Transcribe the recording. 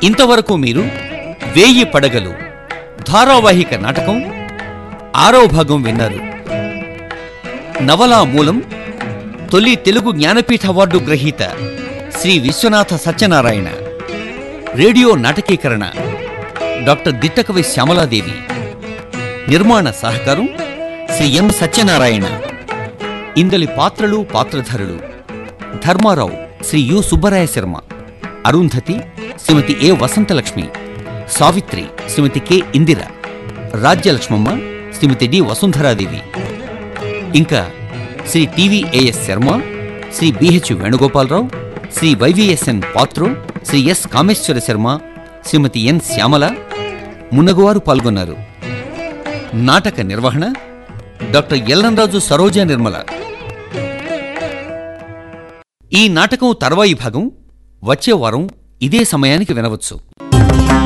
ఇంతవరకు మీరు వేయి పడగలు ధారావాహిక నాటకం ఆరో భాగం విన్నారు నవలా మూలం తొలి తెలుగు జ్ఞానపీఠ అవార్డు గ్రహీత శ్రీ విశ్వనాథ సత్యనారాయణ రేడియో నాటకీకరణ డాక్టర్ దిట్టకవి శ్యామలాదేవి నిర్మాణ సహకారం శ్రీ ఎం సత్యనారాయణ ఇందలి పాత్రలు పాత్రధరులు Dharmarao Shri U Subbaraya Sarma Arundhati Shrimati A Vasanthalakshmi Savitri Shrimati K Indira Rajyalakshmamma Shrimati D Vasundharadevi ఇంకా Shri T V A S Sarma Shri B H Venugopalarao Shri Y V S N Patro Shri S Kameswara Sarma Shrimati N Syamala మున్నగువారు పాల్గొన్నారు నాటక నిర్వహణ డాక్టర్ ఎల్లంరాజు సరోజ నిర్మల ఈ నాటకం తర్వాయి భాగం వచ్చే వారం ఇదే సమయానికి వినవచ్చు